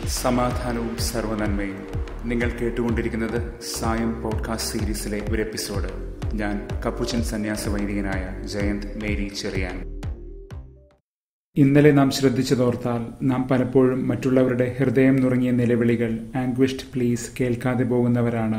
സമാധാനവും സർവനന്മയും നിങ്ങൾ കേട്ടുകൊണ്ടിരിക്കുന്നത് സായം പോഡ്കാസ്റ്റ് സീരീസിലെ ഒരു എപ്പിസോഡ് ഞാൻ കപ്പുച്ചൻ സന്യാസ വൈദികനായ ജയന്ത് മേരി ചെറിയാൻ ഇന്നലെ നാം ശ്രദ്ധിച്ചതോർത്താൽ നാം പലപ്പോഴും മറ്റുള്ളവരുടെ ഹൃദയം നുറങ്ങിയ നിലവിളികൾ ആംഗ്വിഷ്ഡ് പ്ലീസ് കേൾക്കാതെ പോകുന്നവരാണ്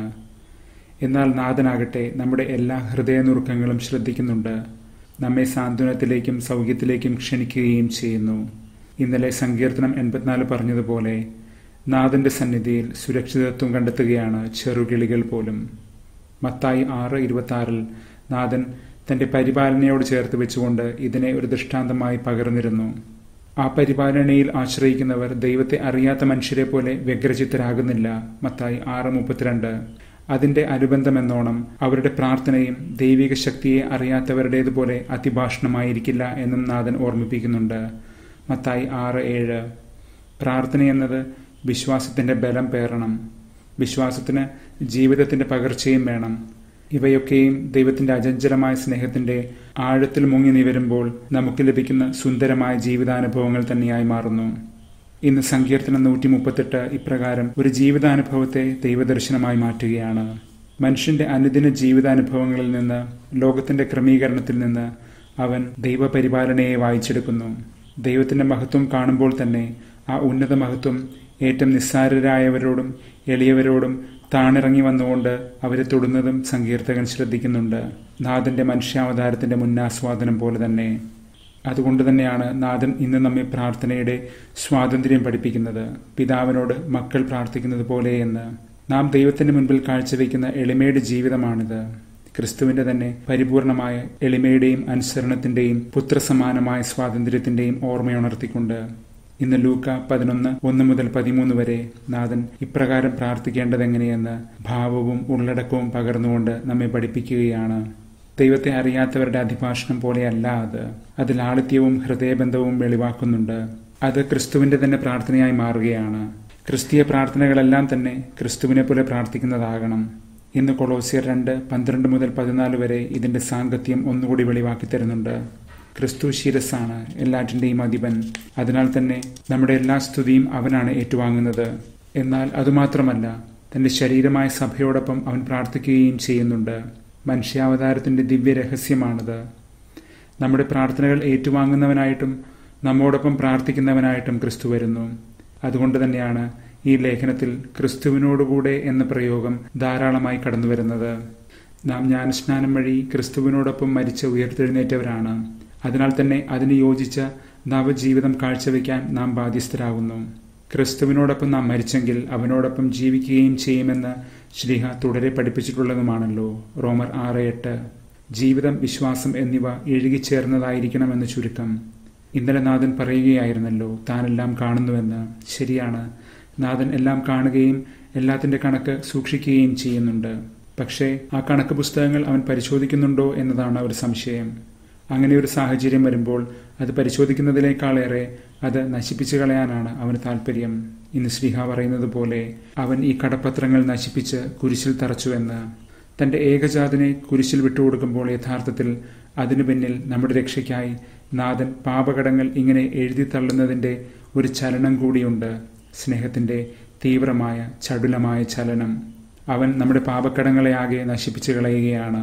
എന്നാൽ നാഥനാകട്ടെ നമ്മുടെ എല്ലാ ഹൃദയനുറുക്കങ്ങളും ശ്രദ്ധിക്കുന്നുണ്ട് നമ്മെ സാന്ത്വനത്തിലേക്കും സൗഖ്യത്തിലേക്കും ക്ഷണിക്കുകയും ചെയ്യുന്നു ഇന്നലെ സങ്കീർത്തനം എൺപത്തിനാല് പറഞ്ഞതുപോലെ നാഥന്റെ സന്നിധിയിൽ സുരക്ഷിതത്വം കണ്ടെത്തുകയാണ് ചെറുകിളികൾ പോലും മത്തായി ആറ് ഇരുപത്തി ആറിൽ നാഥൻ തന്റെ പരിപാലനയോട് ചേർത്ത് വെച്ചുകൊണ്ട് ഇതിനെ ഒരു ദൃഷ്ടാന്തമായി പകർന്നിരുന്നു ആ പരിപാലനയിൽ ആശ്രയിക്കുന്നവർ ദൈവത്തെ അറിയാത്ത മനുഷ്യരെ പോലെ വ്യഗ്രചിത്തരാകുന്നില്ല മത്തായി ആറ് മുപ്പത്തിരണ്ട് അതിന്റെ അനുബന്ധമെന്നോണം അവരുടെ പ്രാർത്ഥനയും ദൈവിക ശക്തിയെ അറിയാത്തവരുടേതുപോലെ അതിഭാഷണമായിരിക്കില്ല എന്നും നാഥൻ ഓർമ്മിപ്പിക്കുന്നുണ്ട് മത്തായി ആറ് ഏഴ് പ്രാർത്ഥന എന്നത് വിശ്വാസത്തിന്റെ ബലം പേറണം വിശ്വാസത്തിന് ജീവിതത്തിന്റെ പകർച്ചയും വേണം ഇവയൊക്കെയും ദൈവത്തിന്റെ അചഞ്ചലമായ സ്നേഹത്തിന്റെ ആഴത്തിൽ മുങ്ങി നിവരുമ്പോൾ നമുക്ക് ലഭിക്കുന്ന സുന്ദരമായ ജീവിതാനുഭവങ്ങൾ തന്നെയായി മാറുന്നു ഇന്ന് സങ്കീർത്തനം നൂറ്റി മുപ്പത്തെട്ട് ഇപ്രകാരം ഒരു ജീവിതാനുഭവത്തെ ദൈവദർശനമായി മാറ്റുകയാണ് മനുഷ്യന്റെ അനുദിന ജീവിതാനുഭവങ്ങളിൽ നിന്ന് ലോകത്തിന്റെ ക്രമീകരണത്തിൽ നിന്ന് അവൻ ദൈവപരിപാലനയെ വായിച്ചെടുക്കുന്നു ദൈവത്തിന്റെ മഹത്വം കാണുമ്പോൾ തന്നെ ആ ഉന്നത മഹത്വം ഏറ്റവും നിസ്സാരരായവരോടും എളിയവരോടും താണിറങ്ങി വന്നുകൊണ്ട് അവരെ തൊടുന്നതും സങ്കീർത്തകൻ ശ്രദ്ധിക്കുന്നുണ്ട് നാഥന്റെ മനുഷ്യാവതാരത്തിന്റെ മുന്നാസ്വാദനം പോലെ തന്നെ അതുകൊണ്ട് തന്നെയാണ് നാഥൻ ഇന്ന് നമ്മെ പ്രാർത്ഥനയുടെ സ്വാതന്ത്ര്യം പഠിപ്പിക്കുന്നത് പിതാവിനോട് മക്കൾ പ്രാർത്ഥിക്കുന്നത് പോലെ എന്ന് നാം ദൈവത്തിന്റെ മുൻപിൽ കാഴ്ചവെക്കുന്ന എളിമയുടെ ജീവിതമാണിത് ക്രിസ്തുവിന്റെ തന്നെ പരിപൂർണമായ എളിമയുടെയും അനുസരണത്തിന്റെയും പുത്രസമാനമായ സ്വാതന്ത്ര്യത്തിന്റെയും ഓർമ്മയുണർത്തിക്കൊണ്ട് ഇന്ന് ലൂക്ക പതിനൊന്ന് ഒന്ന് മുതൽ പതിമൂന്ന് വരെ നാഥൻ ഇപ്രകാരം പ്രാർത്ഥിക്കേണ്ടതെങ്ങനെയെന്ന് ഭാവവും ഉള്ളടക്കവും പകർന്നുകൊണ്ട് നമ്മെ പഠിപ്പിക്കുകയാണ് ദൈവത്തെ അറിയാത്തവരുടെ അധിഭാഷണം പോലെയല്ല അത് അത് ലാളിത്യവും ഹൃദയബന്ധവും വെളിവാക്കുന്നുണ്ട് അത് ക്രിസ്തുവിന്റെ തന്നെ പ്രാർത്ഥനയായി മാറുകയാണ് ക്രിസ്തീയ പ്രാർത്ഥനകളെല്ലാം തന്നെ ക്രിസ്തുവിനെ പോലെ പ്രാർത്ഥിക്കുന്നതാകണം ഇന്ന് കൊളോസിയർ രണ്ട് പന്ത്രണ്ട് മുതൽ പതിനാല് വരെ ഇതിന്റെ സാങ്കത്യം ഒന്നുകൂടി വെളിവാക്കി തരുന്നുണ്ട് ക്രിസ്തു ശിരസാണ് എല്ലാറ്റിന്റെയും അധിപൻ അതിനാൽ തന്നെ നമ്മുടെ എല്ലാ സ്തുതിയും അവനാണ് ഏറ്റുവാങ്ങുന്നത് എന്നാൽ അതുമാത്രമല്ല തന്റെ ശരീരമായ സഭയോടൊപ്പം അവൻ പ്രാർത്ഥിക്കുകയും ചെയ്യുന്നുണ്ട് മനുഷ്യാവതാരത്തിന്റെ ദിവ്യ രഹസ്യമാണിത് നമ്മുടെ പ്രാർത്ഥനകൾ ഏറ്റുവാങ്ങുന്നവനായിട്ടും നമ്മോടൊപ്പം പ്രാർത്ഥിക്കുന്നവനായിട്ടും ക്രിസ്തു വരുന്നു അതുകൊണ്ട് തന്നെയാണ് ഈ ലേഖനത്തിൽ ക്രിസ്തുവിനോടുകൂടെ എന്ന പ്രയോഗം ധാരാളമായി കടന്നു വരുന്നത് നാം ജ്ഞാനസ്നാനം വഴി ക്രിസ്തുവിനോടൊപ്പം മരിച്ച ഉയർത്തെഴുന്നേറ്റവരാണ് അതിനാൽ തന്നെ അതിന് യോജിച്ച നവജീവിതം കാഴ്ചവെക്കാൻ നാം ബാധ്യസ്ഥരാകുന്നു ക്രിസ്തുവിനോടൊപ്പം നാം മരിച്ചെങ്കിൽ അവനോടൊപ്പം ജീവിക്കുകയും ചെയ്യുമെന്ന് ശ്രീഹ തുടരെ പഠിപ്പിച്ചിട്ടുള്ളതുമാണല്ലോ റോമർ ആറ് എട്ട് ജീവിതം വിശ്വാസം എന്നിവ ഇഴുകിച്ചേർന്നതായിരിക്കണമെന്ന് ചുരുക്കം ഇന്നലെ നാഥൻ പറയുകയായിരുന്നല്ലോ താനെല്ലാം കാണുന്നുവെന്ന് ശരിയാണ് നാഥൻ എല്ലാം കാണുകയും എല്ലാത്തിന്റെ കണക്ക് സൂക്ഷിക്കുകയും ചെയ്യുന്നുണ്ട് പക്ഷേ ആ കണക്ക് പുസ്തകങ്ങൾ അവൻ പരിശോധിക്കുന്നുണ്ടോ എന്നതാണ് ഒരു സംശയം അങ്ങനെ ഒരു സാഹചര്യം വരുമ്പോൾ അത് പരിശോധിക്കുന്നതിനേക്കാളേറെ അത് നശിപ്പിച്ചു കളയാനാണ് അവന് താല്പര്യം ഇന്ന് ശ്രീഹ പറയുന്നത് പോലെ അവൻ ഈ കടപ്പത്രങ്ങൾ നശിപ്പിച്ച് കുരിശിൽ തറച്ചുവെന്ന് തന്റെ ഏകജാതിനെ കുരിശിൽ വിട്ടുകൊടുക്കുമ്പോൾ യഥാർത്ഥത്തിൽ അതിനു പിന്നിൽ നമ്മുടെ രക്ഷയ്ക്കായി നാഥൻ പാപകടങ്ങൾ ഇങ്ങനെ എഴുതി തള്ളുന്നതിന്റെ ഒരു ചലനം കൂടിയുണ്ട് സ്നേഹത്തിന്റെ തീവ്രമായ ചടുലമായ ചലനം അവൻ നമ്മുടെ പാപക്കടങ്ങളെ ആകെ നശിപ്പിച്ചു കളയുകയാണ്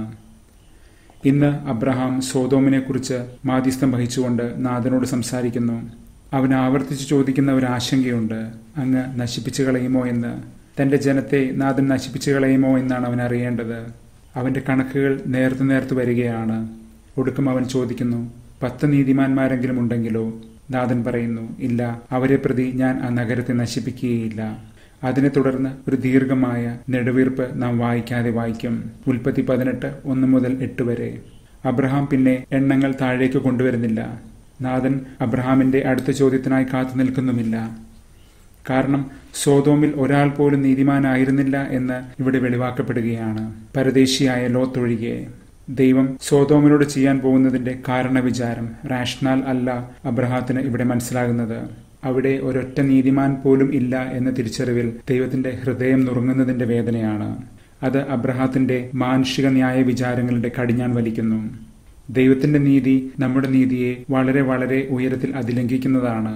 ഇന്ന് അബ്രഹാം സോതോമിനെ കുറിച്ച് മാധ്യസ്ഥം വഹിച്ചുകൊണ്ട് നാഥനോട് സംസാരിക്കുന്നു അവൻ ആവർത്തിച്ച് ചോദിക്കുന്ന ഒരു ആശങ്കയുണ്ട് അങ്ങ് നശിപ്പിച്ചു കളയുമോ എന്ന് തന്റെ ജനത്തെ നാഥൻ നശിപ്പിച്ചു കളയുമോ എന്നാണ് അവൻ അറിയേണ്ടത് അവന്റെ കണക്കുകൾ നേർത്തു നേർത്തു വരികയാണ് ഒടുക്കം അവൻ ചോദിക്കുന്നു പത്ത് നീതിമാന്മാരെങ്കിലും ഉണ്ടെങ്കിലോ നാഥൻ പറയുന്നു ഇല്ല അവരെ പ്രതി ഞാൻ ആ നഗരത്തെ നശിപ്പിക്കുകയില്ല അതിനെ തുടർന്ന് ഒരു ദീർഘമായ നെടുവീർപ്പ് നാം വായിക്കാതെ വായിക്കും ഉൽപ്പത്തി പതിനെട്ട് ഒന്ന് മുതൽ എട്ട് വരെ അബ്രഹാം പിന്നെ എണ്ണങ്ങൾ താഴേക്ക് കൊണ്ടുവരുന്നില്ല നാഥൻ അബ്രഹാമിന്റെ അടുത്ത ചോദ്യത്തിനായി കാത്തു നിൽക്കുന്നുമില്ല കാരണം സോതോമിൽ ഒരാൾ പോലും നീതിമാനായിരുന്നില്ല എന്ന് ഇവിടെ വെളിവാക്കപ്പെടുകയാണ് പരദേശിയായ ലോത്തൊഴികെ ദൈവം സോതോമിനോട് ചെയ്യാൻ പോകുന്നതിന്റെ കാരണവിചാരം റാഷണൽ അല്ല അബ്രഹാത്തിന് ഇവിടെ മനസ്സിലാകുന്നത് അവിടെ ഒരൊറ്റ നീതിമാൻ പോലും ഇല്ല എന്ന തിരിച്ചറിവിൽ ദൈവത്തിന്റെ ഹൃദയം നുറുങ്ങുന്നതിന്റെ വേദനയാണ് അത് അബ്രഹാത്തിന്റെ മാനുഷിക ന്യായ വിചാരങ്ങളുടെ കടിഞ്ഞാൻ വലിക്കുന്നു ദൈവത്തിന്റെ നീതി നമ്മുടെ നീതിയെ വളരെ വളരെ ഉയരത്തിൽ അതിലംഘിക്കുന്നതാണ്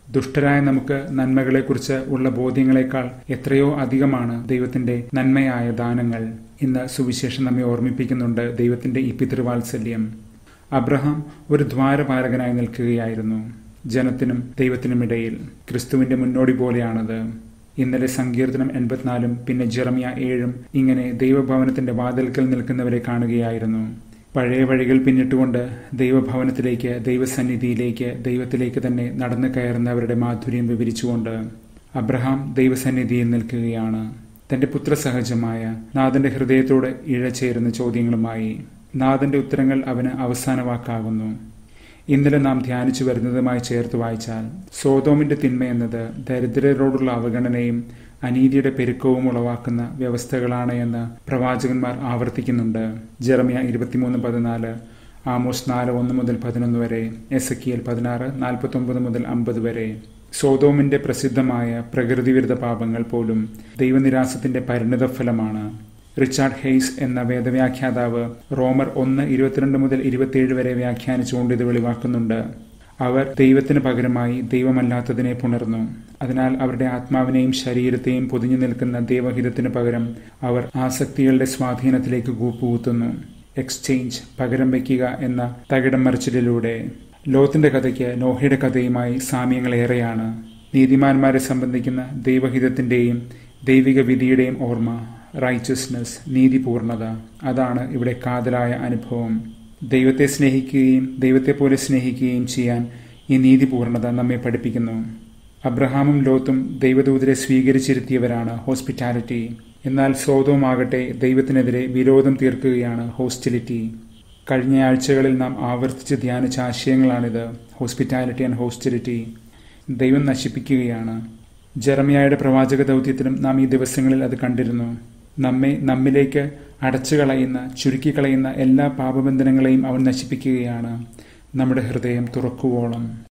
ദുഷ്ടരായ നമുക്ക് നന്മകളെക്കുറിച്ച് ഉള്ള ബോധ്യങ്ങളെക്കാൾ എത്രയോ അധികമാണ് ദൈവത്തിന്റെ നന്മയായ ദാനങ്ങൾ ഇന്ന് സുവിശേഷം നമ്മെ ഓർമ്മിപ്പിക്കുന്നുണ്ട് ദൈവത്തിന്റെ ഈ പിതൃവാത്സല്യം അബ്രഹാം ഒരു ദ്വാരപാലകനായി നിൽക്കുകയായിരുന്നു ജനത്തിനും ദൈവത്തിനുമിടയിൽ ക്രിസ്തുവിന്റെ മുന്നോടി പോലെയാണത് ഇന്നലെ സങ്കീർത്തനം എൺപത്തിനാലും പിന്നെ ജെറമിയ ഏഴും ഇങ്ങനെ ദൈവഭവനത്തിന്റെ വാതിൽക്കൽ നിൽക്കുന്നവരെ കാണുകയായിരുന്നു പഴയ വഴികൾ പിന്നിട്ടുകൊണ്ട് ദൈവഭവനത്തിലേക്ക് ദൈവസന്നിധിയിലേക്ക് ദൈവത്തിലേക്ക് തന്നെ നടന്നു കയറുന്നവരുടെ മാധുര്യം വിവരിച്ചുകൊണ്ട് അബ്രഹാം ദൈവസന്നിധിയിൽ നിൽക്കുകയാണ് തന്റെ പുത്രസഹജമായ നാഥന്റെ ഹൃദയത്തോട് ഇഴചേരുന്ന ചോദ്യങ്ങളുമായി നാഥന്റെ ഉത്തരങ്ങൾ അവന് അവസാന വാക്കാകുന്നു ഇന്നലെ നാം ധ്യാനിച്ചു വരുന്നതുമായി ചേർത്ത് വായിച്ചാൽ സോതോമിന്റെ തിന്മ എന്നത് ദരിദ്രരോടുള്ള അവഗണനയും അനീതിയുടെ പെരുക്കവും ഉളവാക്കുന്ന വ്യവസ്ഥകളാണ് എന്ന് പ്രവാചകന്മാർ ആവർത്തിക്കുന്നുണ്ട് ജെറമിയ ഇരുപത്തിമൂന്ന് പതിനാല് ആമോസ് നാല് ഒന്ന് മുതൽ പതിനൊന്ന് വരെ എസ് എ പതിനാറ് നാൽപ്പത്തി ഒമ്പത് മുതൽ അമ്പത് വരെ സോതോമിന്റെ പ്രസിദ്ധമായ പ്രകൃതിവിരുദ്ധ പാപങ്ങൾ പോലും ദൈവനിരാസത്തിന്റെ പരിണിതഫലമാണ് റിച്ചാർഡ് ഹെയ്സ് എന്ന വേദവ്യാഖ്യാതാവ് റോമർ ഒന്ന് ഇരുപത്തിരണ്ട് മുതൽ ഇരുപത്തിയേഴ് വരെ വ്യാഖ്യാനിച്ചുകൊണ്ട് ഇത് വെളിവാക്കുന്നുണ്ട് അവർ ദൈവത്തിന് പകരമായി ദൈവമല്ലാത്തതിനെ പുണർന്നു അതിനാൽ അവരുടെ ആത്മാവിനെയും ശരീരത്തെയും പൊതിഞ്ഞു നിൽക്കുന്ന ദൈവഹിതത്തിന് പകരം അവർ ആസക്തികളുടെ സ്വാധീനത്തിലേക്ക് കൂപ്പുകുത്തുന്നു എക്സ്ചേഞ്ച് പകരം വയ്ക്കുക എന്ന തകിടം മറിച്ചിലിലൂടെ ലോത്തിന്റെ കഥയ്ക്ക് നോഹയുടെ കഥയുമായി സാമ്യങ്ങളേറെയാണ് നീതിമാന്മാരെ സംബന്ധിക്കുന്ന ദൈവഹിതത്തിന്റെയും ദൈവിക വിധിയുടെയും ഓർമ്മ റൈച്ചസ്നെസ് നീതിപൂർണത അതാണ് ഇവിടെ കാതലായ അനുഭവം ദൈവത്തെ സ്നേഹിക്കുകയും ദൈവത്തെ പോലെ സ്നേഹിക്കുകയും ചെയ്യാൻ ഈ നീതിപൂർണത നമ്മെ പഠിപ്പിക്കുന്നു അബ്രഹാമും ലോത്തും ദൈവദൂതരെ സ്വീകരിച്ചിരുത്തിയവരാണ് ഹോസ്പിറ്റാലിറ്റി എന്നാൽ സോതവുമാകട്ടെ ദൈവത്തിനെതിരെ വിരോധം തീർക്കുകയാണ് ഹോസ്റ്റിലിറ്റി കഴിഞ്ഞ ആഴ്ചകളിൽ നാം ആവർത്തിച്ച് ധ്യാനിച്ച ആശയങ്ങളാണിത് ഹോസ്പിറ്റാലിറ്റി ആൻഡ് ഹോസ്റ്റിലിറ്റി ദൈവം നശിപ്പിക്കുകയാണ് ജെറമിയായുടെ പ്രവാചക ദൗത്യത്തിലും നാം ഈ ദിവസങ്ങളിൽ അത് കണ്ടിരുന്നു നമ്മെ നമ്മിലേക്ക് അടച്ചുകളയുന്ന ചുരുക്കിക്കളയുന്ന എല്ലാ പാപബന്ധനങ്ങളെയും അവൻ നശിപ്പിക്കുകയാണ് നമ്മുടെ ഹൃദയം തുറക്കുവോളം